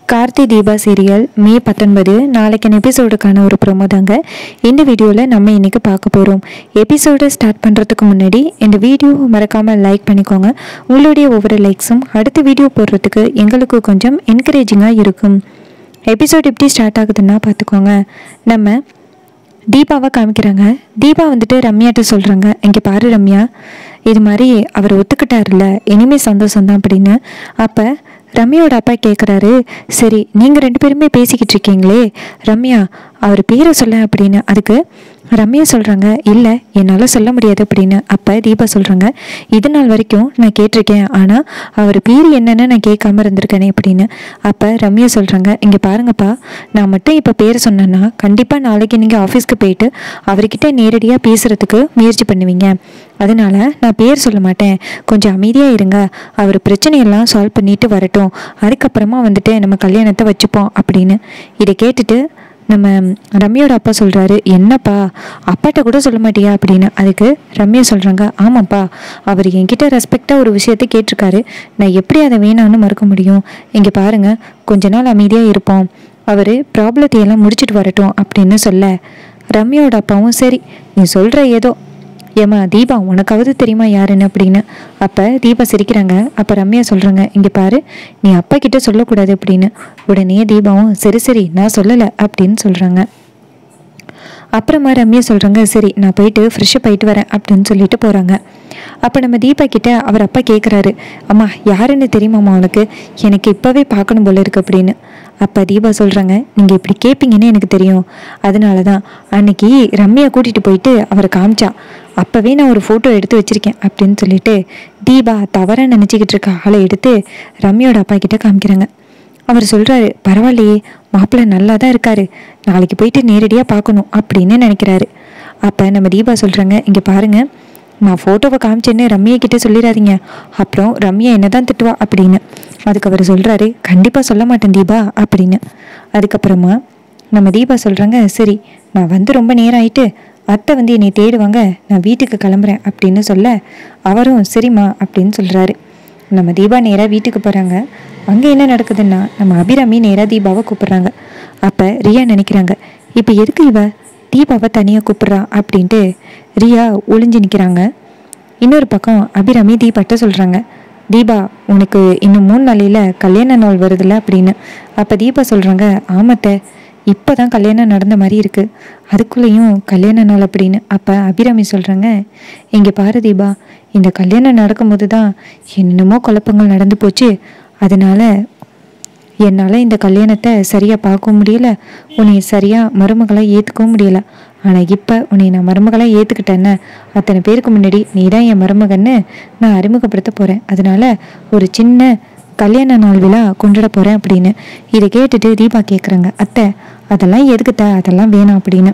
Karthi Deepa serial மே பத்தொன்பது நாளைக்கான எபிசோடுக்கான ஒரு ப்ரோமோ தாங்க இந்த வீடியோவில் நம்ம இன்னைக்கு பார்க்க போகிறோம் எபிசோடு ஸ்டார்ட் பண்ணுறதுக்கு முன்னாடி இந்த வீடியோ மறக்காமல் லைக் பண்ணிக்கோங்க உங்களுடைய ஒவ்வொரு லைக்ஸும் அடுத்த வீடியோ போடுறதுக்கு எங்களுக்கு கொஞ்சம் என்கரேஜிங்காக இருக்கும் எபிசோட் எப்படி ஸ்டார்ட் ஆகுதுன்னா பார்த்துக்கோங்க நம்ம தீபாவை காமிக்கிறாங்க தீபா வந்துட்டு ரம்யாட்ட சொல்கிறாங்க இங்கே பாரு ரம்யா இது மாதிரி அவர் ஒத்துக்கிட்டாருல்ல இனிமே சந்தோஷம் தான் அப்படின்னு அப்போ ரம்யாவோட அப்பா கேட்குறாரு சரி நீங்கள் ரெண்டு பேருமே பேசிக்கிட்டு இருக்கீங்களே ரம்யா அவர் பேரை சொல்ல அப்படின்னு அதுக்கு ரம்யா சொல்கிறாங்க இல்லை என்னால் சொல்ல முடியாது அப்படின்னு அப்போ தீபா சொல்கிறாங்க இது நாள் வரைக்கும் நான் கேட்டிருக்கேன் ஆனால் அவர் பேர் என்னன்னு நான் கேட்காம இருந்திருக்கேனே அப்படின்னு அப்போ ரம்யா சொல்கிறாங்க இங்கே பாருங்கப்பா நான் மட்டும் இப்போ பேர் சொன்னேன்னா கண்டிப்பாக நாளைக்கு நீங்கள் ஆஃபீஸ்க்கு போயிட்டு அவர்கிட்ட நேரடியாக பேசுகிறதுக்கு முயற்சி பண்ணுவீங்க அதனால நான் பேர் சொல்ல மாட்டேன் கொஞ்சம் அமைதியாக இருங்க அவர் பிரச்சனையெல்லாம் சால்வ் பண்ணிட்டு வரட்டும் அதுக்கப்புறமா வந்துட்டு நம்ம கல்யாணத்தை வச்சுப்போம் அப்படின்னு இதை கேட்டுட்டு நம்ம ரம்யாவோட அப்பா சொல்கிறாரு என்னப்பா அப்பாட்ட கூட சொல்ல மாட்டியா அப்படின்னு அதுக்கு ரம்யா சொல்கிறாங்க ஆமாப்பா அவர் என்கிட்ட ரெஸ்பெக்டாக ஒரு விஷயத்தை கேட்டிருக்காரு நான் எப்படி அதை வேணான்னு மறுக்க முடியும் இங்கே பாருங்க கொஞ்ச நாள் அமைதியாக இருப்போம் அவர் ப்ராப்ளத்தை எல்லாம் முடிச்சிட்டு வரட்டும் அப்படின்னு சொல்ல ரம்யாவோட அப்பாவும் சரி நீ சொல்கிற ஏதோ ஏம்மா தீபா உனக்காவது தெரியுமா யாருன்னு அப்படின்னு அப்போ தீபா சிரிக்கிறாங்க அப்போ ரம்யா சொல்கிறாங்க இங்கே பாரு நீ அப்பா கிட்ட சொல்லக்கூடாது அப்படின்னு உடனே தீபாவும் சரி சரி நான் சொல்லலை அப்படின்னு சொல்கிறாங்க அப்புறமா ரம்யா சொல்கிறாங்க சரி நான் போயிட்டு ஃப்ரெஷ்ஷப் ஆயிட்டு வரேன் அப்படின்னு சொல்லிட்டு போகிறாங்க அப்போ நம்ம தீபா கிட்ட அவர் அப்பா கேட்குறாரு அம்மா யாருன்னு தெரியுமாம்மா உனக்கு எனக்கு இப்போவே பார்க்கணும் போல இருக்கு அப்படின்னு அப்போ தீபா சொல்கிறாங்க நீங்கள் இப்படி கேட்பீங்கன்னு எனக்கு தெரியும் அதனால தான் அன்னைக்கு ரம்யா கூட்டிகிட்டு போயிட்டு அவரை காமிச்சா அப்போவே நான் ஒரு ஃபோட்டோ எடுத்து வச்சுருக்கேன் அப்படின்னு சொல்லிட்டு தீபா தவறாக நினச்சிக்கிட்டு இருக்க ஆளை எடுத்து ரம்யாவோட அப்பா கிட்ட காமிக்கிறாங்க அவர் சொல்கிறாரு பரவாயில்லையே மாப்பிள்ளை நல்லா தான் இருக்காரு நாளைக்கு போயிட்டு நேரடியாக பார்க்கணும் அப்படின்னு நினைக்கிறாரு அப்போ நம்ம தீபா சொல்கிறாங்க இங்கே பாருங்க நான் ஃபோட்டோவை காமிச்சேன்னு ரம்யா கிட்ட சொல்லிடாதீங்க அப்புறம் ரம்யா என்ன தான் திட்டுவா அப்படின்னு அதுக்கு அவர் சொல்கிறாரு கண்டிப்பாக சொல்ல மாட்டேன் தீபா அப்படின்னு அதுக்கப்புறமா நம்ம தீபா சொல்கிறாங்க சரி நான் வந்து ரொம்ப நேரம் ஆயிட்டு அத்தை வந்து என்னை தேடுவாங்க நான் வீட்டுக்கு கிளம்புறேன் அப்படின்னு சொல்ல அவரும் சரிம்மா அப்படின்னு சொல்கிறாரு நம்ம தீபா நேராக வீட்டுக்கு போகிறாங்க அங்கே என்ன நடக்குதுன்னா நம்ம அபிராமி நேராக தீபாவை கூப்பிடுறாங்க அப்போ ரியா நினைக்கிறாங்க இப்போ எதுக்கு இவ தீபாவை தனியாக கூப்பிட்றா அப்படின்ட்டு ரியா ஒளிஞ்சு நிற்கிறாங்க இன்னொரு பக்கம் அபிராமி தீபாட்ட சொல்கிறாங்க தீபா உனக்கு இன்னும் மூணு நாளையில் கல்யாண நாள் வருதுல்ல அப்படின்னு அப்போ தீபா சொல்கிறாங்க ஆமாத்த இப்போ தான் கல்யாணம் நடந்த மாதிரி இருக்குது அதுக்குள்ளேயும் கல்யாண நாள் அப்படின்னு அப்போ அபிராமி சொல்கிறாங்க இங்கே பாரு தீபா இந்த கல்யாணம் நடக்கும்போது தான் என்னென்னமோ குழப்பங்கள் நடந்து போச்சு அதனால என்னால் இந்த கல்யாணத்தை சரியாக பார்க்கவும் முடியல உன்னை சரியாக மருமகளாக ஏற்றுக்கவும் முடியல ஆனால் இப்போ உன்னை நான் மருமகளாக ஏற்றுக்கிட்டேன்னு அத்தனை பேருக்கு முன்னாடி நீ தான் என் மருமகன்னு நான் அறிமுகப்படுத்த போகிறேன் அதனால ஒரு சின்ன கல்யாண நாள் விழா கொண்டாட போகிறேன் அப்படின்னு இதை கேட்டுட்டு தீபா கேட்குறாங்க அத்தை அதெல்லாம் எதுக்குத்த அதெல்லாம் வேணாம் அப்படின்னு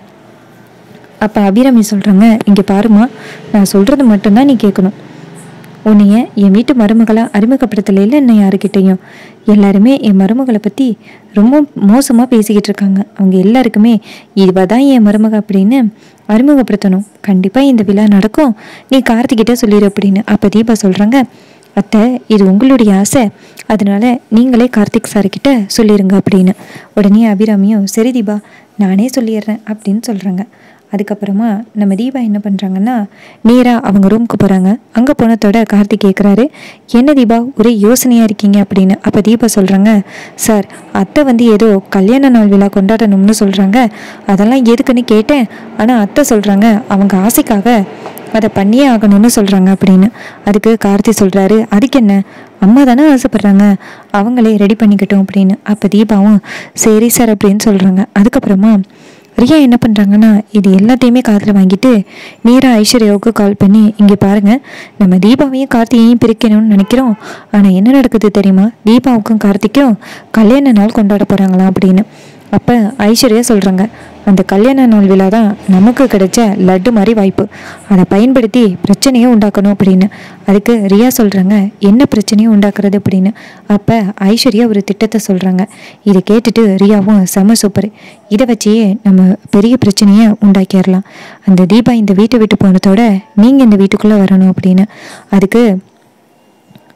அப்போ அபிராமி சொல்கிறாங்க இங்கே பாருமா நான் சொல்கிறது மட்டும்தான் நீ கேட்கணும் உன்னைய என் வீட்டு மருமகளை அறிமுகப்படுத்தல என்ன யாருக்கிட்டையும் எல்லாருமே என் மருமகளை பற்றி ரொம்ப மோசமாக பேசிக்கிட்டு இருக்காங்க அவங்க எல்லாருக்குமே இவ தான் என் மருமக அப்படின்னு அறிமுகப்படுத்தணும் கண்டிப்பாக இந்த விழா நடக்கும் நீ கார்த்திகிட்ட சொல்லிடு அப்படின்னு அப்போ தீபா சொல்கிறாங்க அத்தை இது உங்களுடைய ஆசை அதனால நீங்களே கார்த்திக் சார்கிட்ட சொல்லிடுங்க அப்படின்னு உடனே அபிராமியும் சரி தீபா நானே சொல்லிடுறேன் அப்படின்னு சொல்கிறாங்க அதுக்கப்புறமா நம்ம தீபா என்ன பண்ணுறாங்கன்னா நேராக அவங்க ரூமுக்கு போகிறாங்க அங்கே போனதோட கார்த்திக் கேட்குறாரு என்ன தீபா ஒரே யோசனையாக இருக்கீங்க அப்படின்னு அப்போ தீபா சொல்கிறாங்க சார் அத்தை வந்து ஏதோ கல்யாண நாள் விழா கொண்டாடணும்னு சொல்கிறாங்க அதெல்லாம் எதுக்குன்னு கேட்டேன் ஆனால் அத்தை சொல்கிறாங்க அவங்க ஆசைக்காக அதை பண்ணியே ஆகணும்னு சொல்கிறாங்க அப்படின்னு அதுக்கு கார்த்தி சொல்கிறாரு அதுக்கு என்ன அம்மா தானே ஆசைப்பட்றாங்க அவங்களே ரெடி பண்ணிக்கட்டும் அப்படின்னு அப்போ தீபாவும் சரி சார் அப்படின்னு சொல்கிறாங்க அதுக்கப்புறமா ரியா என்ன பண்ணுறாங்கன்னா இது எல்லாத்தையுமே காதில் வாங்கிட்டு நேராக ஐஸ்வர்யாவுக்கு கால் பண்ணி இங்கே பாருங்கள் நம்ம தீபாவையும் கார்த்தியையும் பிரிக்கணும்னு நினைக்கிறோம் ஆனால் என்ன நடக்குது தெரியுமா தீபாவுக்கும் கார்த்திக்கும் கல்யாண நாள் கொண்டாட போகிறாங்களாம் அப்படின்னு அப்போ ஐஸ்வர்யா சொல்கிறாங்க அந்த கல்யாண நாள் விழா தான் நமக்கு கிடைச்ச லட்டு மாதிரி வாய்ப்பு அதை பயன்படுத்தி பிரச்சனையை உண்டாக்கணும் அப்படின்னு அதுக்கு ரியா சொல்கிறாங்க என்ன பிரச்சனையை உண்டாக்குறது அப்படின்னு அப்போ ஐஸ்வர்யா ஒரு திட்டத்தை சொல்கிறாங்க இதை கேட்டுட்டு ரியாவும் செம சூப்பர் இதை வச்சே நம்ம பெரிய பிரச்சனையை உண்டாக்கிடலாம் அந்த தீபா இந்த வீட்டை விட்டு போனதோட நீங்கள் இந்த வீட்டுக்குள்ளே வரணும் அப்படின்னு அதுக்கு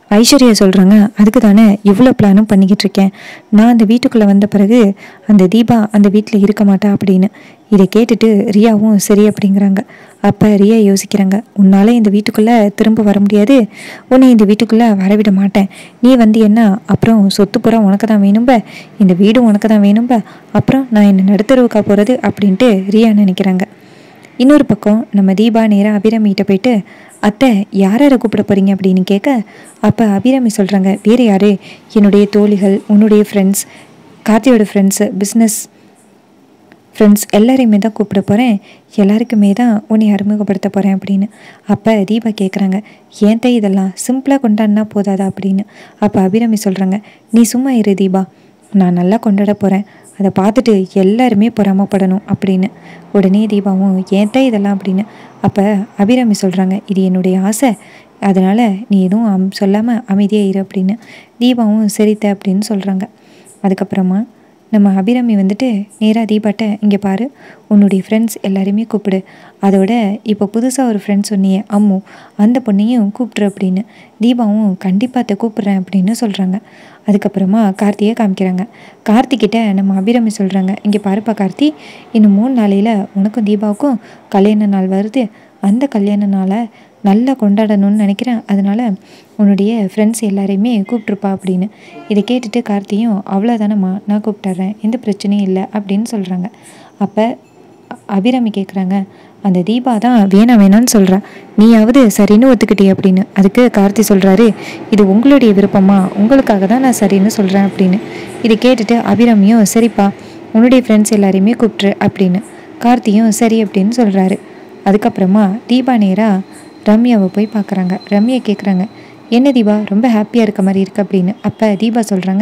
ஐஸ்வர்யா சொல்கிறாங்க அதுக்கு தானே இவ்வளோ பிளானும் பண்ணிக்கிட்டு இருக்கேன் நான் அந்த வீட்டுக்குள்ளே வந்த பிறகு அந்த தீபா அந்த வீட்டில் இருக்க மாட்டா அப்படின்னு இதை கேட்டுட்டு ரியாவும் சரி அப்படிங்கிறாங்க அப்போ ரியா யோசிக்கிறாங்க உன்னால் இந்த வீட்டுக்குள்ளே திரும்ப வர முடியாது உன்னை இந்த வீட்டுக்குள்ளே வரவிட மாட்டேன் நீ வந்து என்ன அப்புறம் சொத்து புறம் உனக்கு தான் வேணும்ப இந்த வீடும் உனக்கு தான் வேணும்ப அப்புறம் நான் என்ன நடுத்தருவுக்கா போகிறது அப்படின்ட்டு ரியா நினைக்கிறாங்க இன்னொரு பக்கம் நம்ம தீபா நேராக அபிராமிகிட்ட போயிட்டு அத்தை யார் யாரை கூப்பிட போகிறீங்க அப்படின்னு கேட்க அப்போ அபிராமி சொல்கிறாங்க வேறு யார் என்னுடைய தோழிகள் உன்னுடைய ஃப்ரெண்ட்ஸ் கார்த்தியோட ஃப்ரெண்ட்ஸு பிஸ்னஸ் ஃப்ரெண்ட்ஸ் எல்லாரையுமே தான் கூப்பிட போகிறேன் எல்லாருக்குமே தான் உன்னை அறிமுகப்படுத்த போகிறேன் அப்படின்னு அப்போ தீபா கேட்குறாங்க ஏன் தான் இதெல்லாம் சிம்பிளாக கொண்டாடினா போதாதா அப்படின்னு அப்போ அபிராமி சொல்கிறாங்க நீ சும்மா இரு தீபா நான் நல்லா கொண்டாட போகிறேன் அதை பார்த்துட்டு எல்லாருமே பொறாமப்படணும் அப்படின்னு உடனே தீபாவும் ஏன் தான் இதெல்லாம் அப்படின்னு அப்போ அபிராமி சொல்கிறாங்க இது என்னுடைய ஆசை அதனால் நீ எதுவும் அம் சொல்லாமல் அமைதியாக இரு அப்படின்னு தீபாவும் சரித்த அப்படின்னு சொல்கிறாங்க அதுக்கப்புறமா நம்ம அபிராமி வந்துட்டு நேராக தீபாட்ட இங்கே பாரு உன்னுடைய ஃப்ரெண்ட்ஸ் எல்லாரையுமே கூப்பிடு அதோட இப்போ புதுசாக ஒரு ஃப்ரெண்ட் சொன்னியே அம்மு அந்த பொண்ணையும் கூப்பிட்ரு அப்படின்னு தீபாவும் கண்டிப்பாக அதை கூப்பிட்றேன் அப்படின்னு சொல்கிறாங்க அதுக்கப்புறமா கார்த்தியை காமிக்கிறாங்க கார்த்திக்கிட்ட நம்ம அபிராமி சொல்கிறாங்க இங்கே பாருப்பா கார்த்தி இன்னும் மூணு நாளையில் உனக்கும் தீபாவுக்கும் கல்யாண நாள் வருது அந்த கல்யாண நாளை நல்லா கொண்டாடணும்னு நினைக்கிறேன் அதனால் உன்னுடைய ஃப்ரெண்ட்ஸ் எல்லாரையுமே கூப்பிட்ருப்பா அப்படின்னு இதை கேட்டுட்டு கார்த்தியும் அவ்வளோதானம்மா நான் கூப்பிட்டுறேன் எந்த பிரச்சனையும் இல்லை அப்படின்னு சொல்கிறாங்க அப்போ அபிராமி கேட்குறாங்க அந்த தீபா தான் வேணாம் வேணாம்னு சொல்கிறா நீயாவது சரின்னு ஒத்துக்கிட்டே அப்படின்னு அதுக்கு கார்த்தி சொல்கிறாரு இது உங்களுடைய விருப்பமா உங்களுக்காக தான் நான் சரின்னு சொல்கிறேன் அப்படின்னு இதை கேட்டுட்டு அபிராமியும் சரிப்பா உன்னுடைய ஃப்ரெண்ட்ஸ் எல்லாரையுமே கூப்பிட்ரு அப்படின்னு கார்த்தியும் சரி அப்படின்னு சொல்கிறாரு அதுக்கப்புறமா தீபா நேராக ரம்யாவை போய் பார்க்குறாங்க ரம்யா கேட்குறாங்க என்ன தீபா ரொம்ப ஹாப்பியாக இருக்க மாதிரி இருக்கு அப்படின்னு அப்போ தீபா சொல்கிறாங்க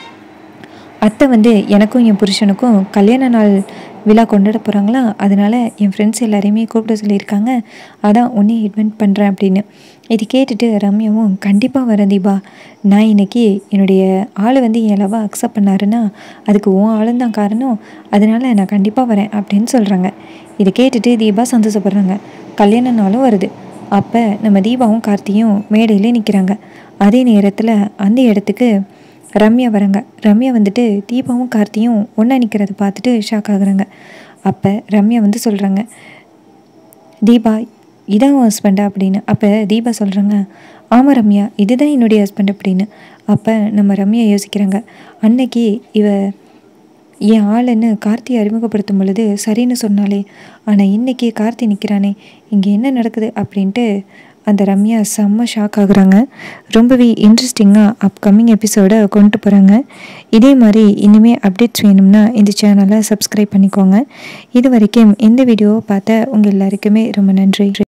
அத்தை வந்து எனக்கும் என் புருஷனுக்கும் கல்யாண நாள் விழா கொண்டாட போகிறாங்களா அதனால என் ஃப்ரெண்ட்ஸ் எல்லாரையுமே கூப்பிட சொல்லியிருக்காங்க அதான் உன்னை இன்வைட் பண்ணுறேன் அப்படின்னு இது கேட்டுட்டு ரம்யாவும் கண்டிப்பாக வரேன் தீபா நான் இன்னைக்கு என்னுடைய ஆள் வந்து என் லவ் அக்செப்ட் பண்ணாருன்னா அதுக்கு உன் ஆளும் தான் காரணம் அதனால நான் கண்டிப்பாக வரேன் அப்படின்னு சொல்கிறாங்க இதை கேட்டுட்டு தீபா சந்தோஷப்படுறாங்க கல்யாண நாளும் வருது அப்போ நம்ம தீபாவும் கார்த்தியும் மேடையிலே நிற்கிறாங்க அதே நேரத்தில் அந்த இடத்துக்கு ரம்யா வராங்க ரம்யா வந்துட்டு தீபாவும் கார்த்தியும் ஒன்றா நிற்கிறத பார்த்துட்டு ஷாக் ஆகுறாங்க அப்போ ரம்யா வந்து சொல்கிறாங்க தீபா இதான் உன் ஹஸ்பண்டா அப்படின்னு அப்போ தீபா சொல்கிறாங்க ஆமாம் ரம்யா இதுதான் என்னுடைய ஹஸ்பண்ட் அப்படின்னு அப்போ நம்ம ரம்யா யோசிக்கிறாங்க அன்னைக்கு இவ என் ஆளுன்னு கார்த்தி அறிமுகப்படுத்தும் பொழுது சரின்னு சொன்னாலே ஆனால் இன்னைக்கு கார்த்தி நிற்கிறானே இங்கே என்ன நடக்குது அப்படின்ட்டு அந்த ரம்யா செம்ம ஷாக் ஆகுறாங்க ரொம்பவே இன்ட்ரெஸ்டிங்காக அப்கமிங் எபிசோடை கொண்டு போகிறாங்க இதே மாதிரி இனிமேல் அப்டேட்ஸ் வேணும்னா இந்த சேனலை சப்ஸ்கிரைப் பண்ணிக்கோங்க இது வரைக்கும் இந்த வீடியோவை பார்த்த உங்கள் எல்லாருக்குமே ரொம்ப நன்றி